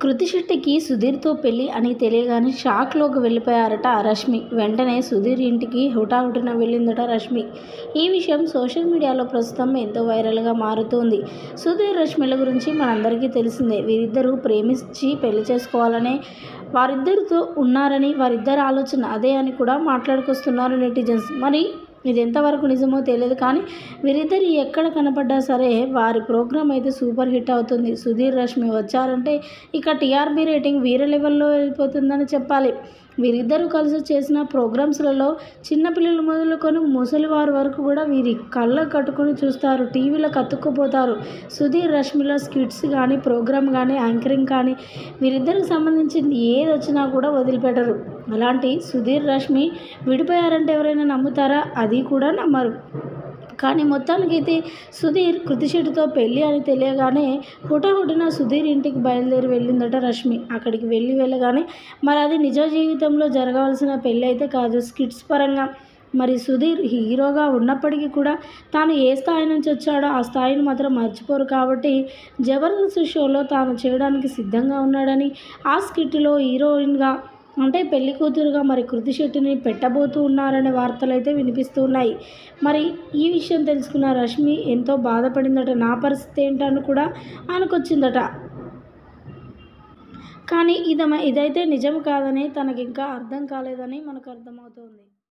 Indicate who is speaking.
Speaker 1: కృతి శెట్టికి సుధీర్తో పెళ్లి అని తెలియగానే షాక్లోకి వెళ్ళిపోయారట రష్మి వెంటనే సుధీర్ ఇంటికి హుటాహుటిన వెళ్ళిందట రష్మి ఈ విషయం సోషల్ మీడియాలో ప్రస్తుతం ఎంతో వైరల్గా మారుతోంది సుధీర్ రష్మిల గురించి మనందరికీ తెలిసిందే వీరిద్దరూ ప్రేమించి పెళ్లి చేసుకోవాలనే వారిద్దరితో ఉన్నారని వారిద్దరి ఆలోచన అదే అని కూడా మాట్లాడుకొస్తున్నారు నెటిజన్స్ మరి ఇది ఎంతవరకు నిజమో తెలియదు కానీ వీరిద్దరు ఎక్కడ కనపడ్డా సరే వారి ప్రోగ్రామ్ అయితే సూపర్ హిట్ అవుతుంది సుధీర్ రష్మి వచ్చారంటే ఇక టీఆర్పీ రేటింగ్ వీర లెవెల్లో వెళ్ళిపోతుందని చెప్పాలి వీరిద్దరూ కలిసి చేసిన ప్రోగ్రామ్స్లలో చిన్నపిల్లలు మొదలుకొని ముసలి వారి వరకు కూడా వీరి కళ్ళ కట్టుకొని చూస్తారు టీవీలో కత్తుక్కుపోతారు సుధీర్ రష్మిల స్కిట్స్ కానీ ప్రోగ్రామ్ కానీ యాంకరింగ్ కానీ వీరిద్దరికి సంబంధించింది ఏది వచ్చినా కూడా వదిలిపెట్టరు అలాంటి సుధీర్ రష్మి విడిపోయారంటే ఎవరైనా నమ్ముతారా అది కూడా నమ్మరు కానీ మొత్తానికైతే సుధీర్ కృతిశెట్టితో పెళ్ళి అని తెలియగానే హుటాహుటిన సుధీర్ ఇంటికి బయలుదేరి వెళ్ళిందట రష్మి అక్కడికి వెళ్ళి వెళ్ళగానే మరి అది నిజ జీవితంలో జరగవలసిన పెళ్ళి అయితే కాదు స్కిట్స్ పరంగా మరి సుధీర్ హీరోగా ఉన్నప్పటికీ కూడా తాను ఏ స్థాయి నుంచి వచ్చాడో ఆ స్థాయిని మాత్రం మర్చిపోరు కాబట్టి జబర్దస్త్ షోలో తాను చేయడానికి సిద్ధంగా ఉన్నాడని ఆ స్కిట్లో హీరోయిన్గా అంటే పెళ్లి కూతురుగా మరి కృతి శెట్టిని పెట్టబోతూ ఉన్నారనే వార్తలు అయితే వినిపిస్తూ ఉన్నాయి మరి ఈ విషయం తెలుసుకున్న రష్మి ఎంతో బాధపడిందట నా పరిస్థితి ఏంటని కూడా అనుకొచ్చిందట కానీ ఇదమ ఇదైతే నిజం కాదని తనకి ఇంకా అర్థం కాలేదని మనకు అర్థమవుతోంది